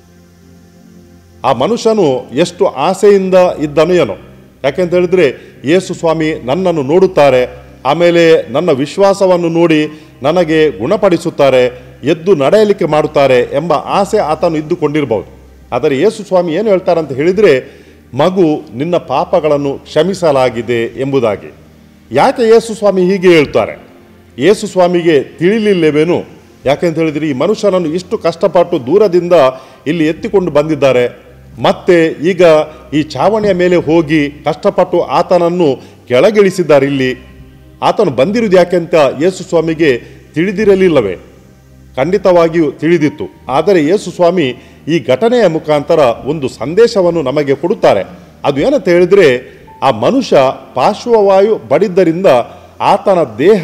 ಆ ಮನುಷ್ಯನು ಎಷ್ಟು ಆಸೆಯಿಂದ ಇದ್ದನು ಏನೋ ಯಾಕೆಂತ ಹೇಳಿದ್ರೆ ಯೇಸು ಸ್ವಾಮಿ ನನ್ನನ್ನು ನೋಡುತ್ತಾರೆ ಆಮೇಲೆ ನನ್ನ ವಿಶ್ವಾಸವನ್ನು ನೋಡಿ ನನಗೆ ಗುಣಪಡಿಸುತ್ತಾರೆ ಎದ್ದು ನಡೆಯಲಿಕ್ಕೆ ಮಾಡುತ್ತಾರೆ ಎಂಬ ಆಸೆ ಆತನು ಇದ್ದುಕೊಂಡಿರಬಹುದು ಆದರೆ ಯೇಸು ಸ್ವಾಮಿ ಏನು ಹೇಳ್ತಾರೆ ಅಂತ ಹೇಳಿದರೆ ಮಗು ನಿನ್ನ ಪಾಪಗಳನ್ನು ಕ್ಷಮಿಸಲಾಗಿದೆ ಎಂಬುದಾಗಿ ಯಾಕೆ ಯೇಸು ಸ್ವಾಮಿ ಹೀಗೆ ಹೇಳ್ತಾರೆ ಯೇಸು ಸ್ವಾಮಿಗೆ ತಿಳಿಲಿಲ್ಲವೇನು ಯಾಕೆಂತ ಹೇಳಿದ್ರೆ ಈ ಮನುಷ್ಯನನ್ನು ಇಷ್ಟು ಕಷ್ಟಪಟ್ಟು ದೂರದಿಂದ ಇಲ್ಲಿ ಎತ್ತಿಕೊಂಡು ಬಂದಿದ್ದಾರೆ ಮತ್ತೆ ಈಗ ಈ ಚಾವಣಿಯ ಮೇಲೆ ಹೋಗಿ ಕಷ್ಟಪಟ್ಟು ಆತನನ್ನು ಕೆಳಗಿಳಿಸಿದ್ದಾರೆ ಇಲ್ಲಿ ಆತನು ಬಂದಿರುವುದು ಯಾಕೆಂತ ಯೇಸು ಸ್ವಾಮಿಗೆ ತಿಳಿದಿರಲಿಲ್ಲವೇ ಖಂಡಿತವಾಗಿಯೂ ತಿಳಿದಿತ್ತು ಆದರೆ ಯೇಸು ಸ್ವಾಮಿ ಈ ಘಟನೆಯ ಮುಖಾಂತರ ಒಂದು ಸಂದೇಶವನ್ನು ನಮಗೆ ಕೊಡುತ್ತಾರೆ ಅದು ಏನಂತ ಹೇಳಿದ್ರೆ ಆ ಮನುಷ್ಯ ಪಾರ್ಶ್ವವಾಯು ಬಡಿದ್ದರಿಂದ ಆತನ ದೇಹ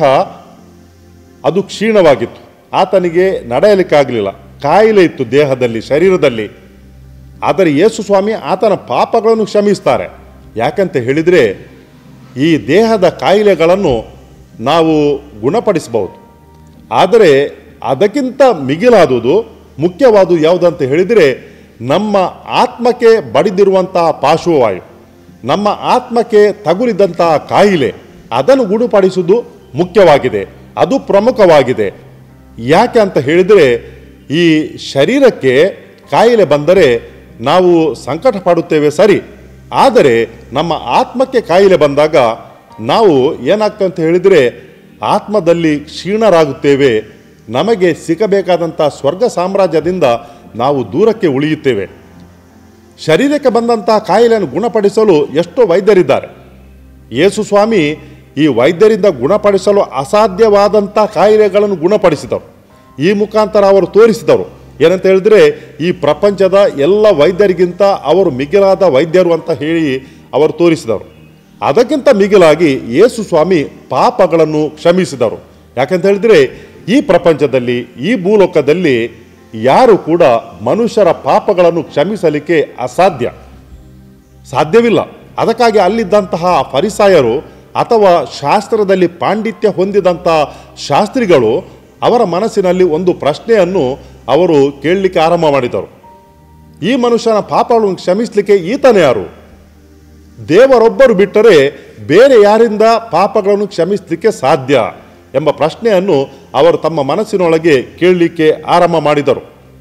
ಅದು ಕ್ಷೀಣವಾಗಿತ್ತು ಆತನಿಗೆ ನಡೆಯಲಿಕ್ಕಾಗಲಿಲ್ಲ ಕಾಯಿಲೆ ಇತ್ತು ದೇಹದಲ್ಲಿ ಶರೀರದಲ್ಲಿ ಆದರೆ ಯೇಸು ಸ್ವಾಮಿ ಆತನ ಪಾಪಗಳನ್ನು ಕ್ಷಮಿಸ್ತಾರೆ ಯಾಕಂತ ಹೇಳಿದರೆ ಈ ದೇಹದ ಕಾಯಿಲೆಗಳನ್ನು ನಾವು ಗುಣಪಡಿಸಬಹುದು ಆದರೆ ಅದಕ್ಕಿಂತ ಮಿಗಿಲಾದುದು ಮುಖ್ಯವಾದುದು ಯಾವುದಂತ ಹೇಳಿದರೆ ನಮ್ಮ ಆತ್ಮಕ್ಕೆ ಬಡಿದಿರುವಂತಹ ಪಾರ್ಶ್ವವಾಯು ನಮ್ಮ ಆತ್ಮಕ್ಕೆ ತಗುಲಿದಂತಹ ಕಾಯಿಲೆ ಅದನ್ನು ಗುಣಪಡಿಸುವುದು ಮುಖ್ಯವಾಗಿದೆ ಅದು ಪ್ರಮುಖವಾಗಿದೆ ಯಾಕೆ ಅಂತ ಹೇಳಿದರೆ ಈ ಶರೀರಕ್ಕೆ ಕಾಯಿಲೆ ಬಂದರೆ ನಾವು ಸಂಕಟ ಪಡುತ್ತೇವೆ ಸರಿ ಆದರೆ ನಮ್ಮ ಆತ್ಮಕ್ಕೆ ಕಾಯಿಲೆ ಬಂದಾಗ ನಾವು ಏನಾಗ್ತದೆ ಅಂತ ಹೇಳಿದರೆ ಆತ್ಮದಲ್ಲಿ ಕ್ಷೀಣರಾಗುತ್ತೇವೆ ನಮಗೆ ಸಿಗಬೇಕಾದಂಥ ಸ್ವರ್ಗ ಸಾಮ್ರಾಜ್ಯದಿಂದ ನಾವು ದೂರಕ್ಕೆ ಉಳಿಯುತ್ತೇವೆ ಶರೀರಕ್ಕೆ ಬಂದಂಥ ಕಾಯಿಲೆಯನ್ನು ಗುಣಪಡಿಸಲು ಎಷ್ಟೋ ವೈದ್ಯರಿದ್ದಾರೆ ಯೇಸು ಸ್ವಾಮಿ ಈ ವೈದ್ಯರಿಂದ ಗುಣಪಡಿಸಲು ಅಸಾಧ್ಯವಾದಂಥ ಕಾಯಿಲೆಗಳನ್ನು ಗುಣಪಡಿಸಿದರು ಈ ಮುಖಾಂತರ ಅವರು ತೋರಿಸಿದರು ಏನಂತ ಹೇಳಿದ್ರೆ ಈ ಪ್ರಪಂಚದ ಎಲ್ಲ ವೈದ್ಯರಿಗಿಂತ ಅವರು ಮಿಗಿಲಾದ ವೈದ್ಯರು ಅಂತ ಹೇಳಿ ಅವರು ತೋರಿಸಿದರು ಅದಕ್ಕಿಂತ ಮಿಗಿಲಾಗಿ ಯೇಸು ಸ್ವಾಮಿ ಪಾಪಗಳನ್ನು ಕ್ಷಮಿಸಿದರು ಯಾಕಂತ ಹೇಳಿದ್ರೆ ಈ ಪ್ರಪಂಚದಲ್ಲಿ ಈ ಭೂಲೋಕದಲ್ಲಿ ಯಾರು ಕೂಡ ಮನುಷ್ಯರ ಪಾಪಗಳನ್ನು ಕ್ಷಮಿಸಲಿಕ್ಕೆ ಅಸಾಧ್ಯ ಸಾಧ್ಯವಿಲ್ಲ ಅದಕ್ಕಾಗಿ ಅಲ್ಲಿದ್ದಂತಹ ಫರಿಸಾಯರು ಅಥವಾ ಶಾಸ್ತ್ರದಲ್ಲಿ ಪಾಂಡಿತ್ಯ ಹೊಂದಿದಂಥ ಶಾಸ್ತ್ರಿಗಳು ಅವರ ಮನಸ್ಸಿನಲ್ಲಿ ಒಂದು ಪ್ರಶ್ನೆಯನ್ನು ಅವರು ಕೇಳಲಿಕ್ಕೆ ಆರಂಭ ಮಾಡಿದರು ಈ ಮನುಷ್ಯನ ಪಾಪಗಳನ್ನು ಕ್ಷಮಿಸಲಿಕ್ಕೆ ಈತನೇ ಯಾರು ದೇವರೊಬ್ಬರು ಬಿಟ್ಟರೆ ಬೇರೆ ಯಾರಿಂದ ಪಾಪಗಳನ್ನು ಕ್ಷಮಿಸಲಿಕ್ಕೆ ಸಾಧ್ಯ ಎಂಬ ಪ್ರಶ್ನೆಯನ್ನು ಅವರು ತಮ್ಮ ಮನಸ್ಸಿನೊಳಗೆ ಕೇಳಲಿಕ್ಕೆ ಆರಂಭ ಮಾಡಿದರು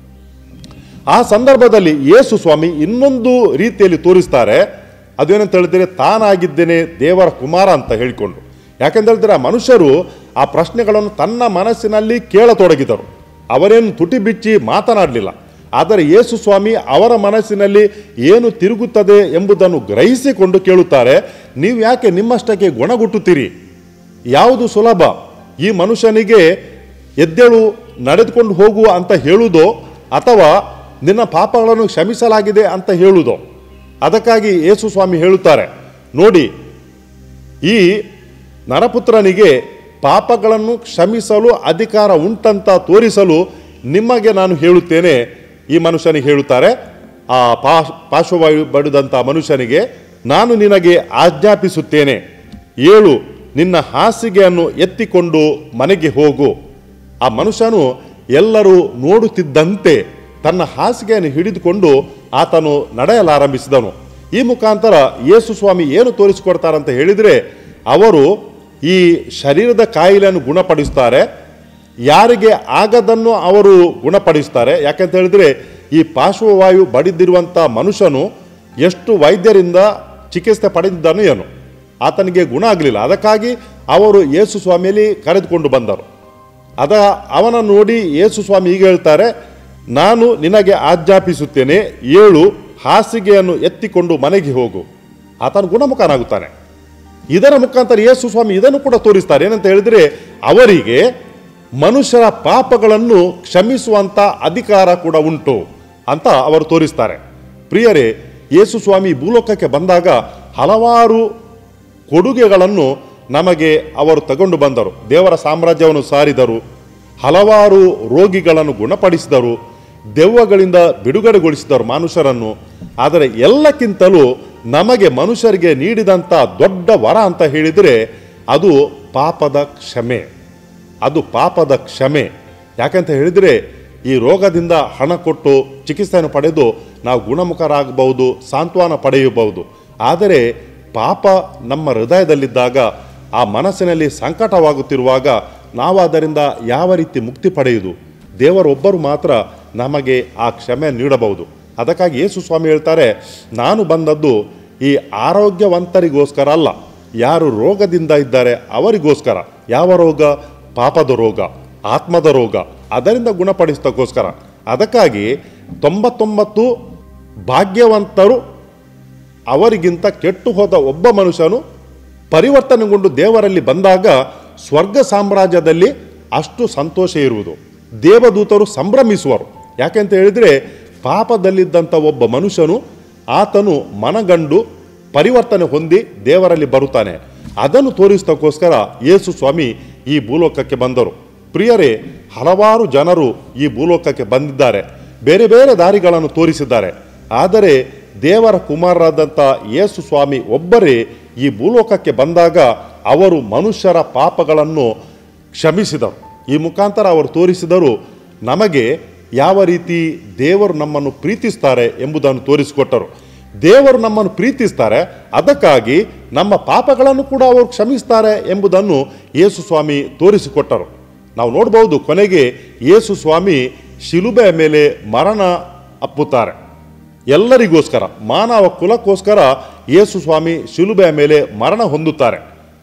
ಆ ಸಂದರ್ಭದಲ್ಲಿ ಯೇಸು ಸ್ವಾಮಿ ಇನ್ನೊಂದು ರೀತಿಯಲ್ಲಿ ತೋರಿಸ್ತಾರೆ ಅದೇನಂತ ಹೇಳಿದರೆ ತಾನಾಗಿದ್ದೇನೆ ದೇವರ ಕುಮಾರ ಅಂತ ಹೇಳಿಕೊಂಡು ಯಾಕಂತ ಹೇಳಿದ್ರೆ ಆ ಮನುಷ್ಯರು ಆ ಪ್ರಶ್ನೆಗಳನ್ನು ತನ್ನ ಮನಸ್ಸಿನಲ್ಲಿ ಕೇಳತೊಡಗಿದರು ಅವರೇನು ತುಟಿ ಬಿಚ್ಚಿ ಮಾತನಾಡಲಿಲ್ಲ ಆದರೆ ಯೇಸು ಸ್ವಾಮಿ ಅವರ ಮನಸ್ಸಿನಲ್ಲಿ ಏನು ತಿರುಗುತ್ತದೆ ಎಂಬುದನ್ನು ಗ್ರಹಿಸಿಕೊಂಡು ಕೇಳುತ್ತಾರೆ ನೀವು ಯಾಕೆ ನಿಮ್ಮಷ್ಟಕ್ಕೆ ಗುಣಗುಟ್ಟುತ್ತೀರಿ ಯಾವುದು ಸುಲಭ ಈ ಮನುಷ್ಯನಿಗೆ ಎದ್ದೇಳು ನಡೆದುಕೊಂಡು ಹೋಗುವ ಅಂತ ಹೇಳುವುದೋ ಅಥವಾ ನಿನ್ನ ಪಾಪಗಳನ್ನು ಕ್ಷಮಿಸಲಾಗಿದೆ ಅಂತ ಹೇಳುವುದೋ ಅದಕ್ಕಾಗಿ ಯೇಸು ಸ್ವಾಮಿ ಹೇಳುತ್ತಾರೆ ನೋಡಿ ಈ ನರಪುತ್ರನಿಗೆ ಪಾಪಗಳನ್ನು ಕ್ಷಮಿಸಲು ಅಧಿಕಾರ ಉಂಟಂತ ತೋರಿಸಲು ನಿಮಗೆ ನಾನು ಹೇಳುತ್ತೇನೆ ಈ ಮನುಷ್ಯನಿಗೆ ಹೇಳುತ್ತಾರೆ ಆ ಪಾ ಪಾರ್ಶ್ವವಾಯು ಬಡಿದಂಥ ಮನುಷ್ಯನಿಗೆ ನಾನು ನಿನಗೆ ಆಜ್ಞಾಪಿಸುತ್ತೇನೆ ಏಳು ನಿನ್ನ ಹಾಸಿಗೆಯನ್ನು ಎತ್ತಿಕೊಂಡು ಮನೆಗೆ ಹೋಗು ಆ ಮನುಷ್ಯನು ಎಲ್ಲರೂ ನೋಡುತ್ತಿದ್ದಂತೆ ತನ್ನ ಹಾಸಿಗೆಯನ್ನು ಹಿಡಿದುಕೊಂಡು ಆತನು ನಡೆಯಲಾರಂಭಿಸಿದನು ಈ ಮುಖಾಂತರ ಯೇಸು ಸ್ವಾಮಿ ಏನು ತೋರಿಸಿಕೊಡ್ತಾರಂತ ಹೇಳಿದರೆ ಅವರು ಈ ಶರೀರದ ಕಾಯಿಲೆಯನ್ನು ಗುಣಪಡಿಸ್ತಾರೆ ಯಾರಿಗೆ ಆಗದನ್ನು ಅವರು ಗುಣಪಡಿಸ್ತಾರೆ ಯಾಕಂತ ಹೇಳಿದ್ರೆ ಈ ಪಾರ್ಶ್ವವಾಯು ಬಡಿದಿರುವಂಥ ಮನುಷ್ಯನು ಎಷ್ಟು ವೈದ್ಯರಿಂದ ಚಿಕಿತ್ಸೆ ಪಡೆದಿದ್ದಾನೋ ಏನು ಆತನಿಗೆ ಗುಣ ಆಗಲಿಲ್ಲ ಅದಕ್ಕಾಗಿ ಅವರು ಯೇಸು ಸ್ವಾಮಿಯಲ್ಲಿ ಕರೆದುಕೊಂಡು ಬಂದರು ಅದ ಅವನ ನೋಡಿ ಯೇಸು ಸ್ವಾಮಿ ಈಗ ಹೇಳ್ತಾರೆ ನಾನು ನಿನಗೆ ಆಜ್ಞಾಪಿಸುತ್ತೇನೆ ಏಳು ಹಾಸಿಗೆಯನ್ನು ಎತ್ತಿಕೊಂಡು ಮನೆಗೆ ಹೋಗು ಆತನು ಗುಣಮುಖನಾಗುತ್ತಾನೆ ಇದರ ಮುಖಾಂತರ ಯೇಸು ಸ್ವಾಮಿ ಇದನ್ನು ಕೂಡ ತೋರಿಸ್ತಾರೆ ಏನಂತ ಹೇಳಿದ್ರೆ ಅವರಿಗೆ ಮನುಷ್ಯರ ಪಾಪಗಳನ್ನು ಕ್ಷಮಿಸುವಂತ ಅಧಿಕಾರ ಕೂಡ ಉಂಟು ಅಂತ ಅವರು ತೋರಿಸ್ತಾರೆ ಪ್ರಿಯರೇ ಯೇಸು ಸ್ವಾಮಿ ಭೂಲೋಕಕ್ಕೆ ಬಂದಾಗ ಹಲವಾರು ಕೊಡುಗೆಗಳನ್ನು ನಮಗೆ ಅವರು ತಗೊಂಡು ಬಂದರು ದೇವರ ಸಾಮ್ರಾಜ್ಯವನ್ನು ಸಾರಿದರು ಹಲವಾರು ರೋಗಿಗಳನ್ನು ಗುಣಪಡಿಸಿದರು ದೆವ್ವಗಳಿಂದ ಬಿಡುಗಡೆಗೊಳಿಸಿದರು ಮನುಷ್ಯರನ್ನು ಆದರೆ ಎಲ್ಲಕ್ಕಿಂತಲೂ ನಮಗೆ ಮನುಷ್ಯರಿಗೆ ನೀಡಿದಂಥ ದೊಡ್ಡ ವರ ಅಂತ ಹೇಳಿದರೆ ಅದು ಪಾಪದ ಕ್ಷಮೆ ಅದು ಪಾಪದ ಕ್ಷಮೆ ಯಾಕಂತ ಹೇಳಿದರೆ ಈ ರೋಗದಿಂದ ಹಣ ಕೊಟ್ಟು ಚಿಕಿತ್ಸೆಯನ್ನು ಪಡೆದು ನಾವು ಗುಣಮುಖರಾಗಬಹುದು ಸಾಂತ್ವನ ಪಡೆಯಬಹುದು ಆದರೆ ಪಾಪ ನಮ್ಮ ಹೃದಯದಲ್ಲಿದ್ದಾಗ ಆ ಮನಸ್ಸಿನಲ್ಲಿ ಸಂಕಟವಾಗುತ್ತಿರುವಾಗ ನಾವು ಅದರಿಂದ ಯಾವ ರೀತಿ ಮುಕ್ತಿ ಪಡೆಯುವುದು ದೇವರೊಬ್ಬರು ಮಾತ್ರ ನಮಗೆ ಆ ಕ್ಷಮೆ ನೀಡಬಹುದು ಅದಕ್ಕಾಗಿ ಯೇಸು ಸ್ವಾಮಿ ಹೇಳ್ತಾರೆ ನಾನು ಬಂದದ್ದು ಈ ಆರೋಗ್ಯವಂತರಿಗೋಸ್ಕರ ಅಲ್ಲ ಯಾರು ರೋಗದಿಂದ ಇದ್ದಾರೆ ಅವರಿಗೋಸ್ಕರ ಯಾವ ರೋಗ ಪಾಪದ ರೋಗ ಆತ್ಮದ ರೋಗ ಅದರಿಂದ ಗುಣಪಡಿಸೋಕ್ಕೋಸ್ಕರ ಅದಕ್ಕಾಗಿ ತೊಂಬತ್ತೊಂಬತ್ತು ಭಾಗ್ಯವಂತರು ಅವರಿಗಿಂತ ಕೆಟ್ಟು ಹೋದ ಒಬ್ಬ ಮನುಷ್ಯನು ಪರಿವರ್ತನೆಗೊಂಡು ದೇವರಲ್ಲಿ ಬಂದಾಗ ಸ್ವರ್ಗ ಸಾಮ್ರಾಜ್ಯದಲ್ಲಿ ಅಷ್ಟು ಸಂತೋಷ ಇರುವುದು ದೇವದೂತರು ಸಂಭ್ರಮಿಸುವರು ಯಾಕೆಂತ ಹೇಳಿದರೆ ಪಾಪದಲ್ಲಿದ್ದಂಥ ಒಬ್ಬ ಮನುಷ್ಯನು ಆತನು ಮನಗಂಡು ಪರಿವರ್ತನೆ ಹೊಂದಿ ದೇವರಲ್ಲಿ ಬರುತ್ತಾನೆ ಅದನ್ನು ತೋರಿಸೋಕ್ಕೋಸ್ಕರ ಯೇಸು ಸ್ವಾಮಿ ಈ ಭೂಲೋಕಕ್ಕೆ ಬಂದರು ಪ್ರಿಯರೇ ಹಲವಾರು ಜನರು ಈ ಭೂಲೋಕಕ್ಕೆ ಬಂದಿದ್ದಾರೆ ಬೇರೆ ಬೇರೆ ದಾರಿಗಳನ್ನು ತೋರಿಸಿದ್ದಾರೆ ಆದರೆ ದೇವರ ಕುಮಾರರಾದಂಥ ಯೇಸು ಸ್ವಾಮಿ ಒಬ್ಬರೇ ಈ ಭೂಲೋಕಕ್ಕೆ ಬಂದಾಗ ಅವರು ಮನುಷ್ಯರ ಪಾಪಗಳನ್ನು ಕ್ಷಮಿಸಿದರು ಈ ಮುಖಾಂತರ ಅವರು ತೋರಿಸಿದರು ನಮಗೆ ಯಾವ ರೀತಿ ದೇವರು ನಮ್ಮನ್ನು ಪ್ರೀತಿಸ್ತಾರೆ ಎಂಬುದನ್ನು ತೋರಿಸಿಕೊಟ್ಟರು ದೇವರು ನಮ್ಮನ್ನು ಪ್ರೀತಿಸ್ತಾರೆ ಅದಕ್ಕಾಗಿ ನಮ್ಮ ಪಾಪಗಳನ್ನು ಕೂಡ ಅವರು ಕ್ಷಮಿಸ್ತಾರೆ ಎಂಬುದನ್ನು ಯೇಸು ಸ್ವಾಮಿ ತೋರಿಸಿಕೊಟ್ಟರು ನಾವು ನೋಡ್ಬೋದು ಕೊನೆಗೆ ಯೇಸು ಸ್ವಾಮಿ ಶಿಲುಬೆಯ ಮೇಲೆ ಮರಣ ಅಪ್ಪುತ್ತಾರೆ ಎಲ್ಲರಿಗೋಸ್ಕರ ಮಾನವ ಕುಲಕ್ಕೋಸ್ಕರ ಯೇಸು ಸ್ವಾಮಿ ಶಿಲುಬೆಯ ಮೇಲೆ ಮರಣ ಹೊಂದುತ್ತಾರೆ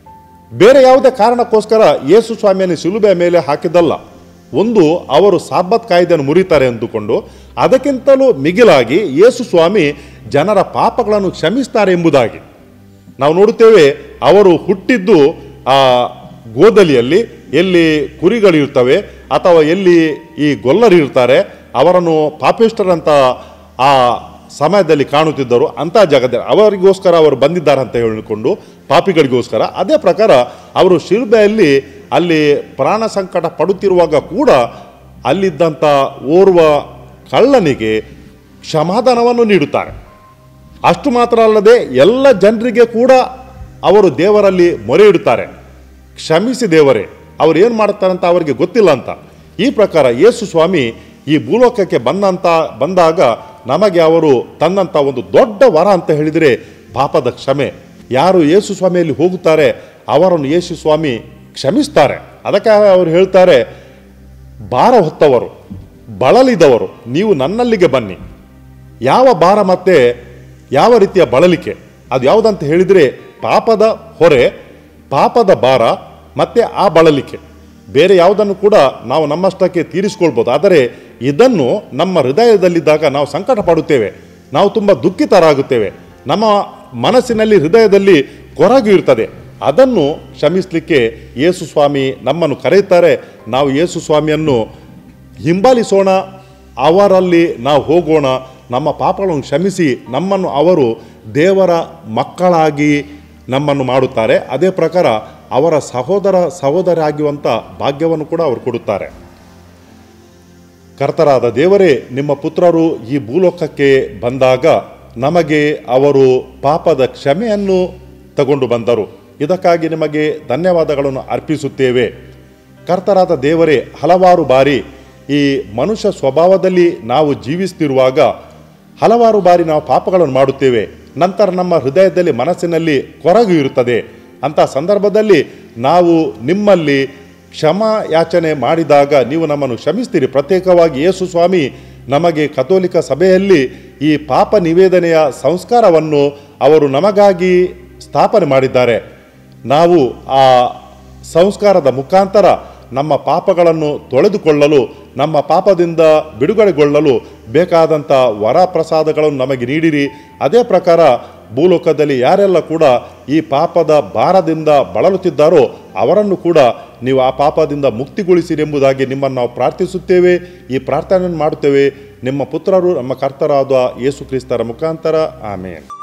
ಬೇರೆ ಯಾವುದೇ ಕಾರಣಕ್ಕೋಸ್ಕರ ಯೇಸು ಸ್ವಾಮಿಯನ್ನು ಶಿಲುಬೆಯ ಮೇಲೆ ಹಾಕಿದ್ದಲ್ಲ ಒಂದು ಅವರು ಸಾಬತ್ ಕಾಯ್ದೆಯನ್ನು ಮುರಿತಾರೆ ಎಂದುಕೊಂಡು ಅದಕ್ಕಿಂತಲೂ ಮಿಗಿಲಾಗಿ ಯೇಸು ಸ್ವಾಮಿ ಜನರ ಪಾಪಗಳನ್ನು ಕ್ಷಮಿಸ್ತಾರೆ ಎಂಬುದಾಗಿ ನಾವು ನೋಡುತ್ತೇವೆ ಅವರು ಹುಟ್ಟಿದ್ದು ಆ ಗೋದಲಿಯಲ್ಲಿ ಎಲ್ಲಿ ಕುರಿಗಳಿರ್ತವೆ ಅಥವಾ ಎಲ್ಲಿ ಈ ಗೊಲ್ಲರಿರ್ತಾರೆ ಅವರನ್ನು ಪಾಪಿಷ್ಟರಂತ ಆ ಸಮಯದಲ್ಲಿ ಕಾಣುತ್ತಿದ್ದರು ಅಂಥ ಜಾಗದಲ್ಲಿ ಅವರಿಗೋಸ್ಕರ ಅವರು ಬಂದಿದ್ದಾರೆ ಅಂತ ಹೇಳಿಕೊಂಡು ಪಾಪಿಗಳಿಗೋಸ್ಕರ ಅದೇ ಪ್ರಕಾರ ಅವರು ಶಿಲ್ಬೆಯಲ್ಲಿ ಅಲ್ಲಿ ಪ್ರಾಣ ಸಂಕಟ ಪಡುತ್ತಿರುವಾಗ ಕೂಡ ಅಲ್ಲಿದ್ದಂಥ ಓರ್ವ ಕಳ್ಳನಿಗೆ ಕ್ಷಮಾದಾನವನ್ನು ನೀಡುತ್ತಾರೆ ಅಷ್ಟು ಮಾತ್ರ ಅಲ್ಲದೆ ಎಲ್ಲ ಜನರಿಗೆ ಕೂಡ ಅವರು ದೇವರಲ್ಲಿ ಮೊರೆ ಇಡುತ್ತಾರೆ ಕ್ಷಮಿಸಿ ದೇವರೇ ಅವ್ರು ಏನು ಮಾಡ್ತಾರಂತ ಅವರಿಗೆ ಗೊತ್ತಿಲ್ಲ ಅಂತ ಈ ಪ್ರಕಾರ ಯೇಸು ಸ್ವಾಮಿ ಈ ಭೂಲೋಕಕ್ಕೆ ಬಂದಂತ ಬಂದಾಗ ನಮಗೆ ಅವರು ತನ್ನಂಥ ಒಂದು ದೊಡ್ಡ ವರ ಅಂತ ಹೇಳಿದರೆ ಪಾಪದ ಕ್ಷಮೆ ಯಾರು ಯೇಸು ಸ್ವಾಮಿಯಲ್ಲಿ ಹೋಗುತ್ತಾರೆ ಅವರನ್ನು ಯೇಸು ಸ್ವಾಮಿ ಕ್ಷಮಿಸ್ತಾರೆ ಅದಕ್ಕಾಗಿ ಅವರು ಹೇಳ್ತಾರೆ ಭಾರ ಹೊತ್ತವರು ಬಳಲಿದವರು ನೀವು ನನ್ನಲ್ಲಿಗೆ ಬನ್ನಿ ಯಾವ ಭಾರ ಮತ್ತೆ ಯಾವ ರೀತಿಯ ಬಳಲಿಕೆ ಅದು ಯಾವುದಂತ ಹೇಳಿದರೆ ಪಾಪದ ಹೊರೆ ಪಾಪದ ಭಾರ ಮತ್ತೆ ಆ ಬಳಲಿಕೆ ಬೇರೆ ಯಾವುದನ್ನು ಕೂಡ ನಾವು ನಮ್ಮಷ್ಟಕ್ಕೆ ತೀರಿಸ್ಕೊಳ್ಬೋದು ಆದರೆ ಇದನ್ನು ನಮ್ಮ ಹೃದಯದಲ್ಲಿದ್ದಾಗ ನಾವು ಸಂಕಟ ಪಡುತ್ತೇವೆ ನಾವು ತುಂಬ ದುಃಖಿತರಾಗುತ್ತೇವೆ ನಮ್ಮ ಮನಸ್ಸಿನಲ್ಲಿ ಹೃದಯದಲ್ಲಿ ಕೊರಗು ಇರ್ತದೆ ಅದನ್ನು ಕ್ಷಮಿಸಲಿಕ್ಕೆ ಯೇಸು ಸ್ವಾಮಿ ನಮ್ಮನ್ನು ಕರೆಯುತ್ತಾರೆ ನಾವು ಯೇಸು ಸ್ವಾಮಿಯನ್ನು ಹಿಂಬಾಲಿಸೋಣ ಅವರಲ್ಲಿ ನಾವು ಹೋಗೋಣ ನಮ್ಮ ಪಾಪಗಳನ್ನು ಕ್ಷಮಿಸಿ ನಮ್ಮನ್ನು ಅವರು ದೇವರ ಮಕ್ಕಳಾಗಿ ನಮ್ಮನ್ನು ಮಾಡುತ್ತಾರೆ ಅದೇ ಪ್ರಕಾರ ಅವರ ಸಹೋದರ ಸಹೋದರಿ ಆಗಿರುವಂಥ ಭಾಗ್ಯವನ್ನು ಕೂಡ ಅವರು ಕೊಡುತ್ತಾರೆ ಕರ್ತರಾದ ದೇವರೇ ನಿಮ್ಮ ಪುತ್ರರು ಈ ಭೂಲೋಕಕ್ಕೆ ಬಂದಾಗ ನಮಗೆ ಅವರು ಪಾಪದ ಕ್ಷಮೆಯನ್ನು ತಗೊಂಡು ಬಂದರು ಇದಕ್ಕಾಗಿ ನಿಮಗೆ ಧನ್ಯವಾದಗಳನ್ನು ಅರ್ಪಿಸುತ್ತೇವೆ ಕರ್ತರಾದ ದೇವರೇ ಹಲವಾರು ಬಾರಿ ಈ ಮನುಷ್ಯ ಸ್ವಭಾವದಲ್ಲಿ ನಾವು ಜೀವಿಸ್ತಿರುವಾಗ ಹಲವಾರು ಬಾರಿ ನಾವು ಪಾಪಗಳನ್ನು ಮಾಡುತ್ತೇವೆ ನಂತರ ನಮ್ಮ ಹೃದಯದಲ್ಲಿ ಮನಸ್ಸಿನಲ್ಲಿ ಕೊರಗು ಇರುತ್ತದೆ ಅಂಥ ಸಂದರ್ಭದಲ್ಲಿ ನಾವು ನಿಮ್ಮಲ್ಲಿ ಕ್ಷಮಾ ಯಾಚನೆ ಮಾಡಿದಾಗ ನೀವು ನಮ್ಮನ್ನು ಕ್ಷಮಿಸ್ತೀರಿ ಪ್ರತ್ಯೇಕವಾಗಿ ಯೇಸು ಸ್ವಾಮಿ ನಮಗೆ ಕಥೋಲಿಕ ಸಭೆಯಲ್ಲಿ ಈ ಪಾಪ ನಿವೇದನೆಯ ಸಂಸ್ಕಾರವನ್ನು ಅವರು ನಮಗಾಗಿ ಸ್ಥಾಪನೆ ಮಾಡಿದ್ದಾರೆ ನಾವು ಆ ಸಂಸ್ಕಾರದ ಮುಖಾಂತರ ನಮ್ಮ ಪಾಪಗಳನ್ನು ತೊಳೆದುಕೊಳ್ಳಲು ನಮ್ಮ ಪಾಪದಿಂದ ಬಿಡುಗಡೆಗೊಳ್ಳಲು ಬೇಕಾದಂಥ ವರ ಪ್ರಸಾದಗಳನ್ನು ನಮಗೆ ನೀಡಿರಿ ಅದೇ ಪ್ರಕಾರ ಭೂಲೋಕದಲ್ಲಿ ಯಾರೆಲ್ಲ ಕೂಡ ಈ ಪಾಪದ ಭಾರದಿಂದ ಬಳಲುತ್ತಿದ್ದಾರೋ ಅವರನ್ನು ಕೂಡ ನೀವು ಆ ಪಾಪದಿಂದ ಮುಕ್ತಿಗೊಳಿಸಿರಿ ಎಂಬುದಾಗಿ ನಿಮ್ಮನ್ನು ನಾವು ಪ್ರಾರ್ಥಿಸುತ್ತೇವೆ ಈ ಪ್ರಾರ್ಥನೆಯನ್ನು ಮಾಡುತ್ತೇವೆ ನಿಮ್ಮ ಪುತ್ರರು ನಮ್ಮ ಕರ್ತರಾದ ಯೇಸು ಕ್ರಿಸ್ತರ ಮುಖಾಂತರ ಆಮೇನ್